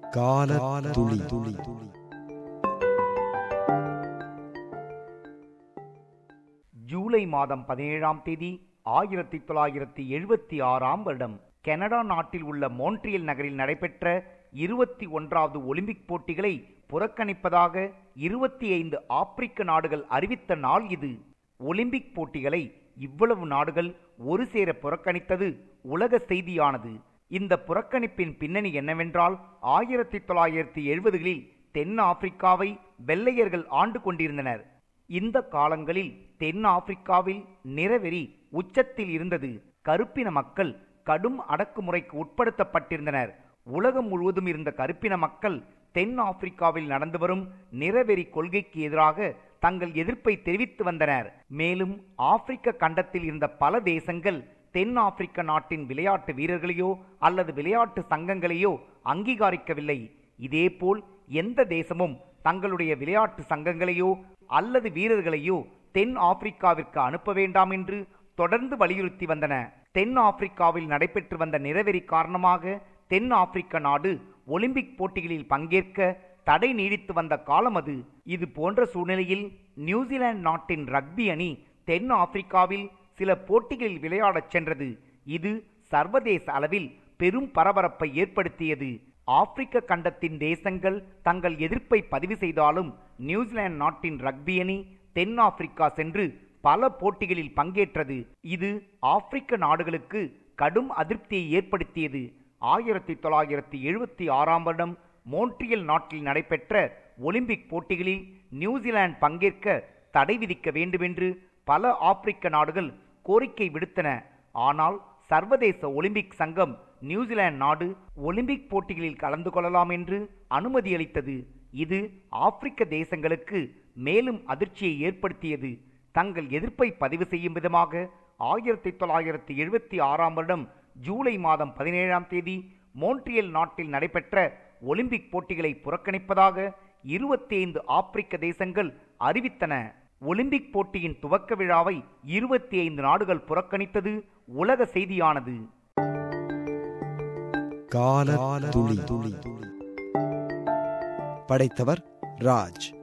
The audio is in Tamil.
கால துளி துளி ஜூலை மாதம் பதினேழாம் தேதி ஆயிரத்தி தொள்ளாயிரத்தி எழுபத்தி ஆறாம் வருடம் கனடா நாட்டில் உள்ள மோன்ட்ரியல் நகரில் நடைபெற்ற இருபத்தி ஒன்றாவது ஒலிம்பிக் போட்டிகளை புறக்கணிப்பதாக இருபத்தி ஐந்து ஆப்பிரிக்க நாடுகள் அறிவித்த நாள் இது ஒலிம்பிக் போட்டிகளை இவ்வளவு நாடுகள் ஒரு சேர புறக்கணித்தது உலக செய்தியானது இந்த புறக்கணிப்பின் பின்னணி என்னவென்றால் ஆயிரத்தி தொள்ளாயிரத்தி எழுபதுகளில் தென் ஆப்பிரிக்காவை வெள்ளையர்கள் ஆண்டு கொண்டிருந்தனர் இந்த காலங்களில் தென் ஆப்பிரிக்காவில் நிறவெறி உச்சத்தில் இருந்தது கருப்பின மக்கள் கடும் அடக்குமுறைக்கு உட்படுத்தப்பட்டிருந்தனர் உலகம் முழுவதும் இருந்த கருப்பின மக்கள் தென் ஆப்பிரிக்காவில் நடந்து வரும் நிறவெறி கொள்கைக்கு எதிராக தங்கள் எதிர்ப்பை தெரிவித்து வந்தனர் மேலும் ஆப்பிரிக்க கண்டத்தில் இருந்த பல தேசங்கள் தென் ஆப்பிரிக்க நாட்டின் விளையாட்டு வீரர்களையோ அல்லது விளையாட்டு சங்கங்களையோ அங்கீகரிக்கவில்லை இதேபோல் எந்த தேசமும் தங்களுடைய விளையாட்டு சங்கங்களையோ அல்லது வீரர்களையோ தென் ஆப்பிரிக்காவிற்கு அனுப்ப வேண்டாம் என்று தொடர்ந்து வலியுறுத்தி வந்தன தென் ஆப்பிரிக்காவில் நடைபெற்று வந்த நிறவெறி காரணமாக தென் ஆப்பிரிக்க நாடு ஒலிம்பிக் போட்டிகளில் பங்கேற்க தடை நீடித்து வந்த காலம் அது இது போன்ற சூழ்நிலையில் நியூசிலாந்து நாட்டின் ரக்பி அணி தென் ஆப்பிரிக்காவில் சில போட்டிகளில் விளையாடச் சென்றது இது சர்வதேச அளவில் பெரும் பரபரப்பை ஏற்படுத்தியது ஆப்பிரிக்க கண்டத்தின் தேசங்கள் தங்கள் எதிர்ப்பை பதிவு செய்தாலும் நியூசிலாந்து நாட்டின் ரக்பி அணி தென் ஆப்பிரிக்கா சென்று பல போட்டிகளில் பங்கேற்றது இது ஆப்பிரிக்க நாடுகளுக்கு கடும் அதிருப்தியை ஏற்படுத்தியது ஆயிரத்தி தொள்ளாயிரத்தி எழுபத்தி ஆறாம் வருடம் மோன்ட்ரியல் நாட்டில் நடைபெற்ற ஒலிம்பிக் போட்டிகளில் நியூசிலாந்து பங்கேற்க தடை விதிக்க வேண்டுமென்று பல ஆப்பிரிக்க நாடுகள் கோரிக்கை விடுத்தன ஆனால் சர்வதேச ஒலிம்பிக் சங்கம் நியூசிலாந்து நாடு ஒலிம்பிக் போட்டிகளில் கலந்து கொள்ளலாம் என்று அனுமதி அளித்தது இது ஆப்பிரிக்க தேசங்களுக்கு மேலும் அதிர்ச்சியை ஏற்படுத்தியது தங்கள் எதிர்ப்பை பதிவு செய்யும் விதமாக ஆயிரத்தி தொள்ளாயிரத்தி எழுபத்தி ஆறாம் வருடம் ஜூலை மாதம் பதினேழாம் தேதி மோன்ட்ரியல் நாட்டில் நடைபெற்ற ஒலிம்பிக் போட்டிகளை புறக்கணிப்பதாக இருபத்தி ஐந்து ஆப்பிரிக்க தேசங்கள் அறிவித்தன ஒலிம்பிக் போட்டியின் துவக்க விழாவை இருபத்தி ஐந்து நாடுகள் புறக்கணித்தது உலக செய்தியானது கால துளி படைத்தவர் ராஜ்